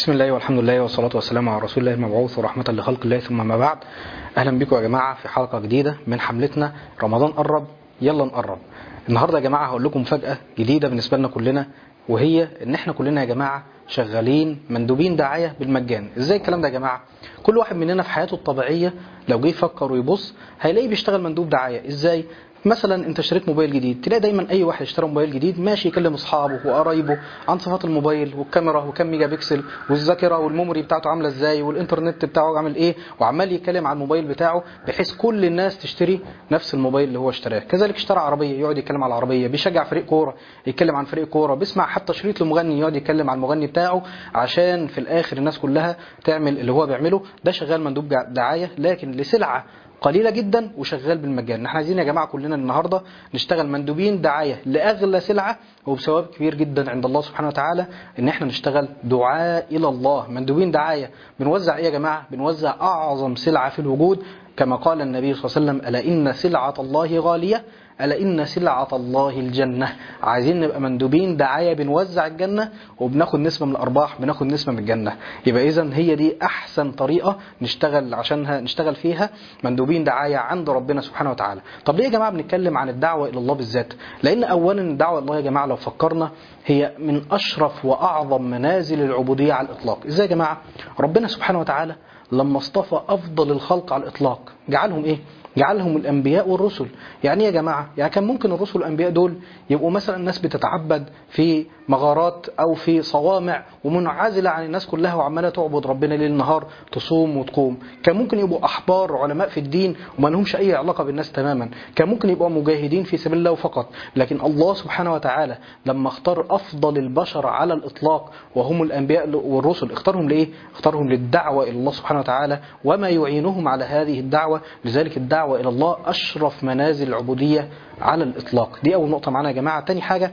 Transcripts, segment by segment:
بسم الله والحمد لله والصلاة والسلام على رسول الله المبعوث ورحمة لخلق الله ثم ما بعد أهلا بكم يا جماعة في حلقة جديدة من حملتنا رمضان قرب يلا نقرب النهاردة يا جماعة هقول لكم فجأة جديدة بالنسبة لنا كلنا وهي ان احنا كلنا يا جماعة شغالين مندوبين دعاية بالمجان ازاي الكلام ده يا جماعة كل واحد مننا في حياته الطبيعية لو جه يفكر ويبص هيلاقيه بيشتغل مندوب دعاية ازاي مثلا انت اشتريت موبايل جديد تلاقي دايما اي واحد اشترى موبايل جديد ماشي يكلم اصحابه وقرايبه عن صفات الموبايل والكاميرا وكم ميجا بكسل والذاكره والميموري بتاعته عامله ازاي والانترنت بتاعه عامل ايه وعمال يتكلم عن الموبايل بتاعه بحيث كل الناس تشتري نفس الموبايل اللي هو اشتراه كذلك اشترى عربيه يقعد يتكلم على العربيه بيشجع فريق كوره يتكلم عن فريق كوره بيسمع حتى شريط لمغني يقعد يتكلم عن المغني بتاعه عشان في الاخر الناس كلها تعمل اللي هو بيعمله ده شغال مندوب دعايه لكن لسلعه قليلة جدا وشغال بالمجان احنا عايزين يا جماعة كلنا النهاردة نشتغل مندوبين دعاية لأغلى سلعة وبثواب كبير جدا عند الله سبحانه وتعالى ان احنا نشتغل دعاء إلى الله مندوبين دعاية بنوزع ايه يا جماعة بنوزع أعظم سلعة في الوجود كما قال النبي صلى الله عليه وسلم ألا إن سلعة الله غالية ألا إن سلعة الله الجنة عايزين نبقى مندوبين دعاية بنوزع الجنة وبناخد نسبة من الأرباح بناخد نسبة من الجنة يبقى إذا هي دي أحسن طريقة نشتغل عشانها نشتغل فيها مندوبين دعاية عند ربنا سبحانه وتعالى طب ليه يا جماعة بنتكلم عن الدعوة إلى الله بالذات لأن أولا الدعوة إلى الله يا جماعة لو فكرنا هي من أشرف وأعظم منازل العبودية على الإطلاق إزاي يا جماعة ربنا سبحانه وتعالى لما اصطفى أفضل الخلق على الإطلاق جعلهم إيه جعلهم الأنبياء والرسل يعني يا جماعة يعني كان ممكن الرسل والأنبياء دول يبقوا مثلا الناس بتتعبد في مغارات أو في صوامع ومنعزلة عن الناس كلها وعمالة تعبد ربنا ليل نهار تصوم وتقوم كان ممكن يبقوا أحبار علماء في الدين وما لهمش أي علاقة بالناس تماما كان ممكن يبقوا مجاهدين في سبيل الله فقط لكن الله سبحانه وتعالى لما اختار أفضل البشر على الإطلاق وهم الأنبياء والرسل اختارهم لإيه؟ اختارهم للدعوة إلى الله سبحانه وتعالى وما يعينهم على هذه الدعوة لذلك الدعوة إلى الله أشرف منازل العبودية على الإطلاق دي أول نقطة معانا يا جماعة تاني حاجة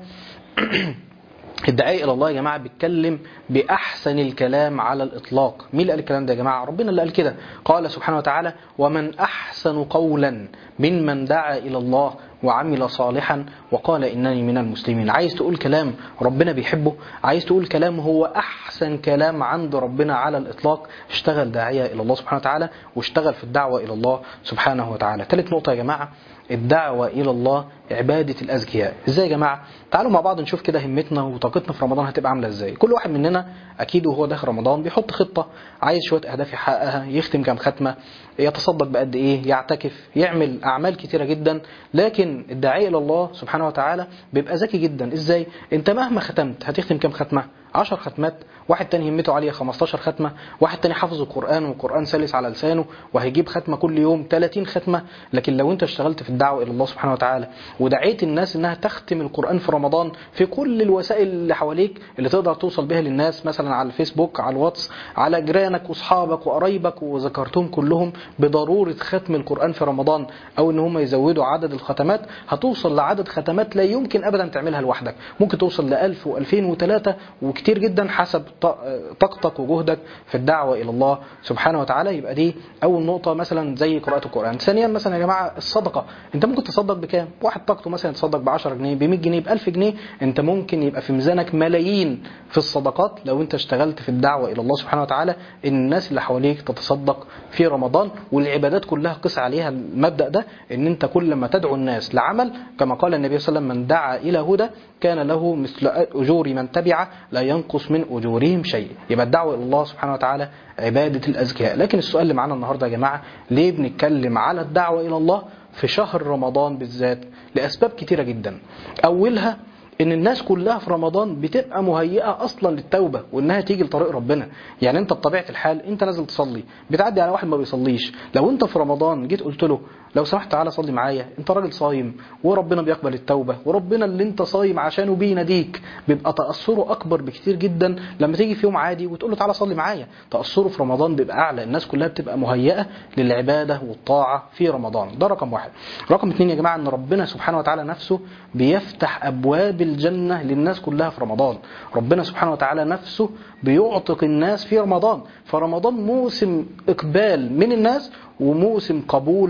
الدعاية إلى الله يا جماعة بيتكلم بأحسن الكلام على الإطلاق مين اللي قال الكلام ده يا جماعة ربنا اللي قال كده قال سبحانه وتعالى ومن أحسن قولا ممن دعا إلى الله وعمل صالحا وقال إنني من المسلمين عايز تقول كلام ربنا بيحبه عايز تقول كلام هو أحسن كلام عند ربنا على الإطلاق اشتغل داعية إلى الله سبحانه وتعالى واشتغل في الدعوة إلى الله سبحانه وتعالى ثالث نقطة يا جماعة الدعوة إلى الله عبادة الأزكياء إزاي يا جماعة تعالوا مع بعض نشوف كده همتنا وطاقتنا في رمضان هتبقى عاملة إزاي كل واحد مننا أكيد وهو داخل رمضان بيحط خطة عايز شوية أهداف يحققها يختم كام ختمة يتصدق بقد إيه يعتكف يعمل أعمال كتيرة جدا لكن الداعية إلى الله سبحانه وتعالى بيبقى ذكي جدا إزاي أنت مهما ختمت هتختم كام ختمة 10 ختمات واحد تاني همته عالية 15 ختمة واحد تاني حافظ القرآن والقرآن سلس على لسانه وهيجيب ختمة كل يوم 30 ختمة لكن لو انت اشتغلت في الدعوة إلى الله سبحانه وتعالى ودعيت الناس انها تختم القرآن في رمضان في كل الوسائل اللي حواليك اللي تقدر توصل بها للناس مثلا على الفيسبوك على الواتس على جيرانك واصحابك وقرايبك وذكرتهم كلهم بضرورة ختم القرآن في رمضان او ان هم يزودوا عدد الختمات هتوصل لعدد ختمات لا يمكن ابدا تعملها لوحدك ممكن توصل ل 1000 و2000 و3 وكتير جدا حسب طاقتك وجهدك في الدعوة إلى الله سبحانه وتعالى يبقى دي أول نقطة مثلا زي قراءة القرآن ثانيا مثلا يا جماعة الصدقة أنت ممكن تصدق بكام واحد طاقته مثلا يتصدق ب 10 جنيه ب 100 جنيه ب 1000 جنيه أنت ممكن يبقى في ميزانك ملايين في الصدقات لو أنت اشتغلت في الدعوة إلى الله سبحانه وتعالى إن الناس اللي حواليك تتصدق في رمضان والعبادات كلها قس عليها المبدأ ده إن أنت كل ما تدعو الناس لعمل كما قال النبي صلى الله عليه وسلم من دعا إلى هدى كان له مثل أجور من تبعه لا ينقص من أجورهم شيء يبقى الدعوة إلى الله سبحانه وتعالى عبادة الأزكياء لكن السؤال اللي معانا النهاردة يا جماعة ليه بنتكلم على الدعوة إلى الله في شهر رمضان بالذات لأسباب كتيرة جدا أولها ان الناس كلها في رمضان بتبقى مهيئه اصلا للتوبه وانها تيجي لطريق ربنا يعني انت بطبيعه الحال انت نازل تصلي بتعدي على واحد ما بيصليش لو انت في رمضان جيت قلت له لو سمحت تعالى صلي معايا انت راجل صايم وربنا بيقبل التوبه وربنا اللي انت صايم عشانه بيناديك بيبقى تاثره اكبر بكتير جدا لما تيجي في يوم عادي وتقول له تعالى صلي معايا تاثره في رمضان بيبقى اعلى الناس كلها بتبقى مهيئه للعباده والطاعه في رمضان ده رقم واحد رقم اثنين يا جماعه ان ربنا سبحانه وتعالى نفسه بيفتح ابواب الجنه للناس كلها في رمضان ربنا سبحانه وتعالى نفسه بيعتق الناس في رمضان فرمضان موسم اقبال من الناس وموسم قبول من الله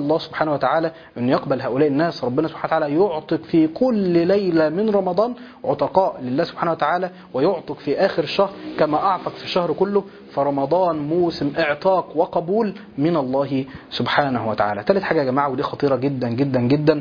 الله سبحانه وتعالى أن يقبل هؤلاء الناس ربنا سبحانه وتعالى يعتق في كل ليلة من رمضان عتقاء لله سبحانه وتعالى ويعتق في آخر الشهر كما أعتق في الشهر كله فرمضان موسم اعتاق وقبول من الله سبحانه وتعالى ثالث حاجة يا جماعة ودي خطيرة جدا جدا جدا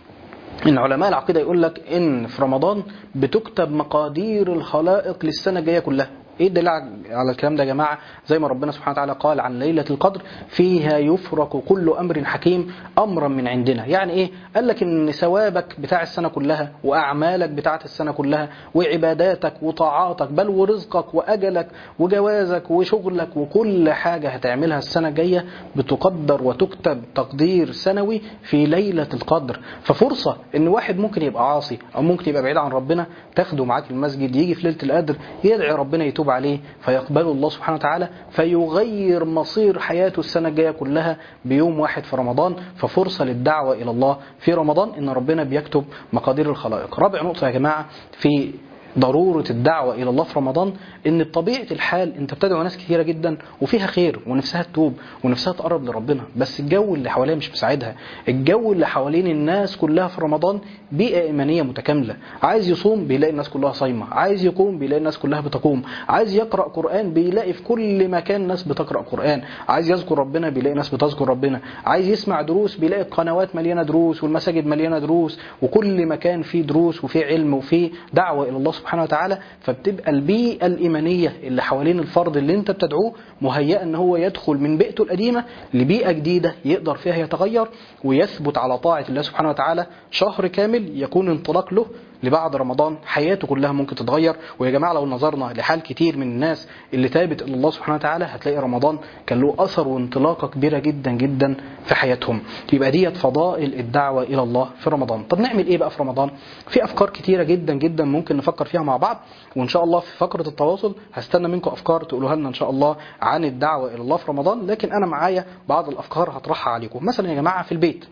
ان علماء العقيده يقول لك ان في رمضان بتكتب مقادير الخلائق للسنه الجايه كلها ايه الدليل على الكلام ده يا جماعه زي ما ربنا سبحانه وتعالى قال عن ليله القدر فيها يفرق كل امر حكيم امرا من عندنا يعني ايه قال لك ان ثوابك بتاع السنه كلها واعمالك بتاعه السنه كلها وعباداتك وطاعاتك بل ورزقك واجلك وجوازك وشغلك وكل حاجه هتعملها السنه الجايه بتقدر وتكتب تقدير سنوي في ليله القدر ففرصه ان واحد ممكن يبقى عاصي او ممكن يبقى بعيد عن ربنا تاخده معاك المسجد يجي في ليله القدر يدعي ربنا يتوب عليه فيقبله الله سبحانه وتعالى فيغير مصير حياته السنة الجاية كلها بيوم واحد في رمضان ففرصة للدعوة إلى الله في رمضان إن ربنا بيكتب مقادير الخلائق رابع نقطة يا جماعة في ضرورة الدعوة إلى الله في رمضان إن بطبيعة الحال أنت بتدعو ناس كثيرة جدا وفيها خير ونفسها تتوب ونفسها تقرب لربنا بس الجو اللي حواليها مش مساعدها الجو اللي حوالين الناس كلها في رمضان بيئة إيمانية متكاملة عايز يصوم بيلاقي الناس كلها صايمة عايز يقوم بيلاقي الناس كلها بتقوم عايز يقرأ قرآن بيلاقي في كل مكان ناس بتقرأ قرآن عايز يذكر ربنا بيلاقي ناس بتذكر ربنا عايز يسمع دروس بيلاقي القنوات مليانة دروس والمساجد مليانة دروس وكل مكان فيه دروس وفيه علم وفيه دعوة إلى الله سبحانه وتعالى فبتبقى البيئة الإيمانية اللي حوالين الفرد اللي انت بتدعوه مهيئة ان هو يدخل من بيئته القديمة لبيئة جديدة يقدر فيها يتغير ويثبت على طاعة الله سبحانه وتعالى شهر كامل يكون انطلاق له لبعد رمضان حياته كلها ممكن تتغير ويا جماعة لو نظرنا لحال كتير من الناس اللي تابت إلى الله سبحانه وتعالى هتلاقي رمضان كان له أثر وانطلاقة كبيرة جدا جدا في حياتهم يبقى ديت فضائل الدعوة إلى الله في رمضان طب نعمل إيه بقى في رمضان في أفكار كتيرة جدا جدا ممكن نفكر فيها مع بعض وإن شاء الله في فقرة التواصل هستنى منكم أفكار تقولوها لنا إن شاء الله عن الدعوة إلى الله في رمضان لكن أنا معايا بعض الأفكار هطرحها عليكم مثلا يا جماعة في البيت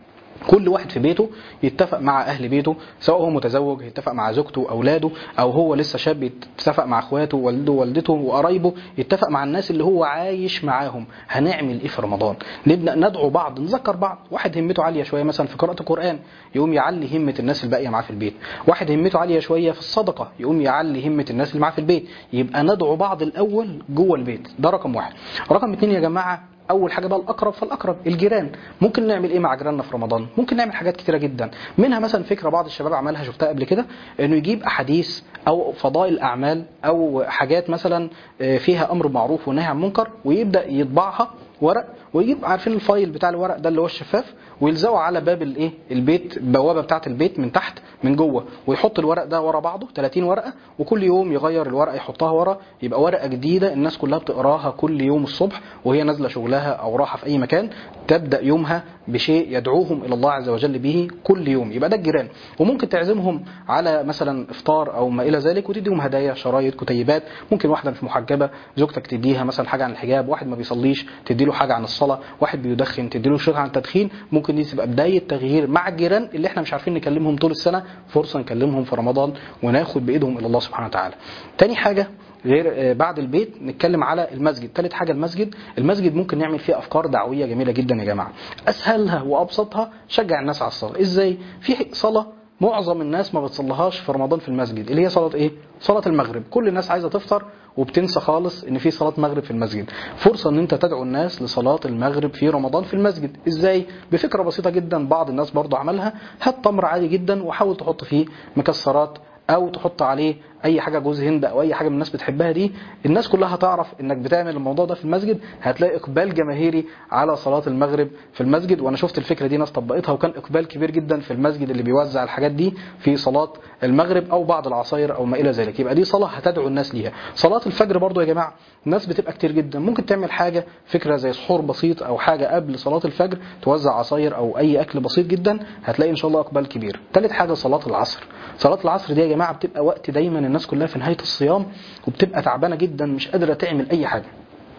كل واحد في بيته يتفق مع اهل بيته سواء هو متزوج يتفق مع زوجته واولاده او هو لسه شاب يتفق مع اخواته والده ووالدته وقرايبه يتفق مع الناس اللي هو عايش معاهم هنعمل ايه في رمضان نبدا ندعو بعض نذكر بعض واحد همته عاليه شويه مثلا في قراءه القران يقوم يعلي همه الناس الباقيه معاه في البيت واحد همته عاليه شويه في الصدقه يقوم يعلي همه الناس اللي معاه في البيت يبقى ندعو بعض الاول جوه البيت ده رقم واحد رقم اتنين يا جماعه اول حاجه بقى الاقرب فالاقرب الجيران ممكن نعمل ايه مع جيراننا في رمضان ممكن نعمل حاجات كتيره جدا منها مثلا فكره بعض الشباب عملها شفتها قبل كده انه يجيب احاديث او فضائل اعمال او حاجات مثلا فيها امر معروف ونهي عن منكر ويبدا يطبعها ورق ويجيب عارفين الفايل بتاع الورق ده اللي هو الشفاف ويلزقه على باب الايه البيت البوابه بتاعه البيت من تحت من جوه ويحط الورق ده ورا بعضه 30 ورقه وكل يوم يغير الورقه يحطها ورا يبقى ورقه جديده الناس كلها بتقراها كل يوم الصبح وهي نازله شغلها او رايحه في اي مكان تبدا يومها بشيء يدعوهم الى الله عز وجل به كل يوم يبقى ده الجيران وممكن تعزمهم على مثلا افطار او ما الى ذلك وتديهم هدايا شرايط كتيبات ممكن واحده مش محجبه زوجتك تديها مثلا حاجه عن الحجاب واحد ما بيصليش تديله حاجه عن الصلاه واحد بيدخن تديله شيء عن التدخين ممكن دي تبقى بدايه تغيير مع الجيران اللي احنا مش عارفين نكلمهم طول السنه فرصه نكلمهم في رمضان وناخد بايدهم الى الله سبحانه وتعالى تاني حاجه غير بعد البيت نتكلم على المسجد ثالث حاجه المسجد المسجد ممكن نعمل فيه افكار دعويه جميله جدا يا جماعه اسهلها وابسطها شجع الناس على الصلاه ازاي في صلاه معظم الناس ما بتصليهاش في رمضان في المسجد اللي هي صلاه ايه صلاه المغرب كل الناس عايزه تفطر وبتنسى خالص ان في صلاه مغرب في المسجد فرصه ان انت تدعو الناس لصلاه المغرب في رمضان في المسجد ازاي بفكره بسيطه جدا بعض الناس برضو عملها هات تمر عادي جدا وحاول تحط فيه مكسرات او تحط عليه اي حاجه جوز هند او اي حاجه من الناس بتحبها دي الناس كلها هتعرف انك بتعمل الموضوع ده في المسجد هتلاقي اقبال جماهيري على صلاه المغرب في المسجد وانا شفت الفكره دي ناس طبقتها وكان اقبال كبير جدا في المسجد اللي بيوزع الحاجات دي في صلاه المغرب او بعض العصاير او ما الى ذلك يبقى دي صلاه هتدعو الناس ليها صلاه الفجر برضو يا جماعه الناس بتبقى كتير جدا ممكن تعمل حاجه فكره زي سحور بسيط او حاجه قبل صلاه الفجر توزع عصاير او اي اكل بسيط جدا هتلاقي ان شاء الله اقبال كبير ثالث حاجه صلاه العصر صلاه العصر دي يا جماعه بتبقى وقت دايما الناس كلها في نهايه الصيام وبتبقى تعبانه جدا مش قادره تعمل اي حاجه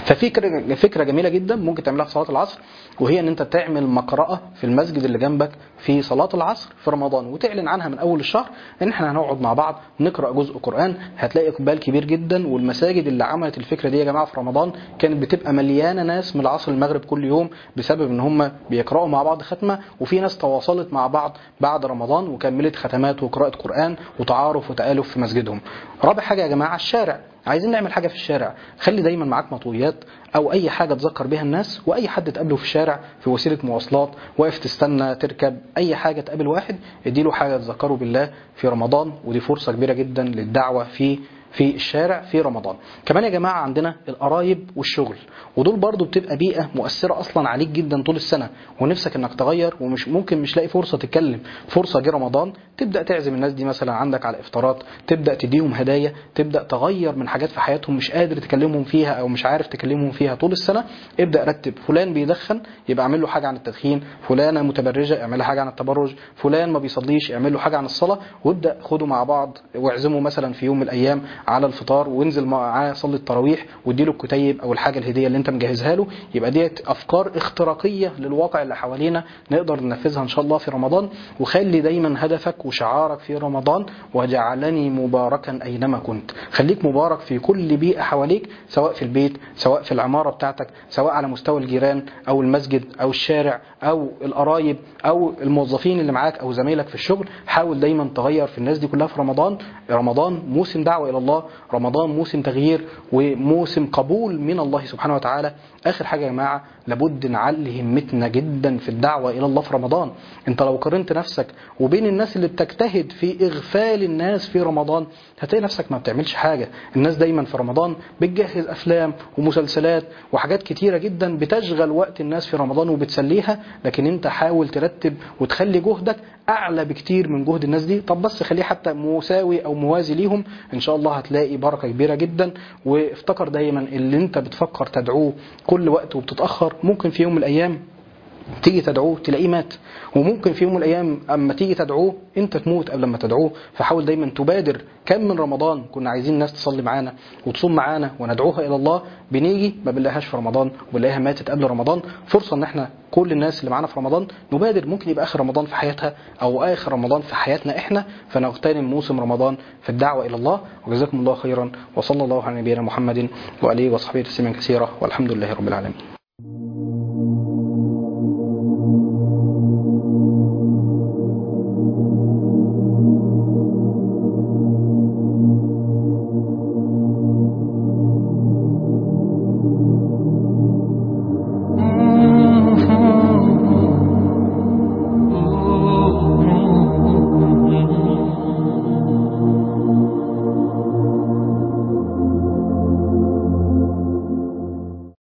ففكره فكره جميله جدا ممكن تعملها في صلاه العصر وهي ان انت تعمل مقرأة في المسجد اللي جنبك في صلاه العصر في رمضان وتعلن عنها من اول الشهر ان احنا هنقعد مع بعض نقرا جزء قران هتلاقي اقبال كبير جدا والمساجد اللي عملت الفكره دي يا جماعه في رمضان كانت بتبقى مليانه ناس من العصر المغرب كل يوم بسبب ان هم بيقراوا مع بعض ختمه وفي ناس تواصلت مع بعض بعد رمضان وكملت ختمات وقراءه قران وتعارف وتالف في مسجدهم رابع حاجه يا جماعه الشارع عايزين نعمل حاجه في الشارع خلي دايما معاك مطويات او اي حاجه تذكر بيها الناس واي حد تقابله في الشارع في وسيله مواصلات واقف تستنى تركب اي حاجه تقابل واحد اديله حاجه تذكره بالله في رمضان ودي فرصه كبيره جدا للدعوه في في الشارع في رمضان كمان يا جماعة عندنا القرايب والشغل ودول برضو بتبقى بيئة مؤثرة أصلا عليك جدا طول السنة ونفسك انك تغير ومش ممكن مش لاقي فرصة تتكلم فرصة جه رمضان تبدأ تعزم الناس دي مثلا عندك على إفطارات تبدأ تديهم هدايا تبدأ تغير من حاجات في حياتهم مش قادر تكلمهم فيها أو مش عارف تكلمهم فيها طول السنة ابدأ رتب فلان بيدخن يبقى اعمل له حاجة عن التدخين فلانة متبرجة اعمل لها حاجة عن التبرج فلان ما بيصليش اعمل له حاجة عن الصلاة وابدأ خدوا مع بعض واعزموا مثلا في يوم من الأيام على الفطار وانزل معاه صلي التراويح واديله الكتيب او الحاجه الهديه اللي انت مجهزها له يبقى ديت افكار اختراقيه للواقع اللي حوالينا نقدر ننفذها ان شاء الله في رمضان وخلي دايما هدفك وشعارك في رمضان وجعلني مباركا اينما كنت خليك مبارك في كل بيئه حواليك سواء في البيت سواء في العماره بتاعتك سواء على مستوى الجيران او المسجد او الشارع او القرايب او الموظفين اللي معاك او زمايلك في الشغل حاول دايما تغير في الناس دي كلها في رمضان رمضان موسم دعوه الى الله رمضان موسم تغيير وموسم قبول من الله سبحانه وتعالى اخر حاجه يا جماعه لابد نعلي همتنا جدا في الدعوه الى الله في رمضان انت لو قارنت نفسك وبين الناس اللي بتجتهد في اغفال الناس في رمضان هتلاقي نفسك ما بتعملش حاجه الناس دايما في رمضان بتجهز افلام ومسلسلات وحاجات كتيره جدا بتشغل وقت الناس في رمضان وبتسليها لكن انت حاول ترتب وتخلي جهدك اعلى بكتير من جهد الناس دي طب بس خليه حتى مساوي او موازي ليهم ان شاء الله هتلاقي بركه كبيره جدا وافتكر دايما اللي انت بتفكر تدعوه كل وقت وبتتاخر ممكن في يوم من الايام تيجي تدعوه تلاقيه مات وممكن في يوم من الايام اما تيجي تدعوه انت تموت قبل ما تدعوه فحاول دايما تبادر كم من رمضان كنا عايزين الناس تصلي معانا وتصوم معانا وندعوها الى الله بنيجي ما بنلاقيهاش في رمضان وبنلاقيها ماتت قبل رمضان فرصه ان احنا كل الناس اللي معانا في رمضان نبادر ممكن يبقى اخر رمضان في حياتها او اخر رمضان في حياتنا احنا فنغتنم موسم رمضان في الدعوه الى الله وجزاكم الله خيرا وصلى الله على نبينا محمد واله وصحبه تسليما كثيرا والحمد لله رب العالمين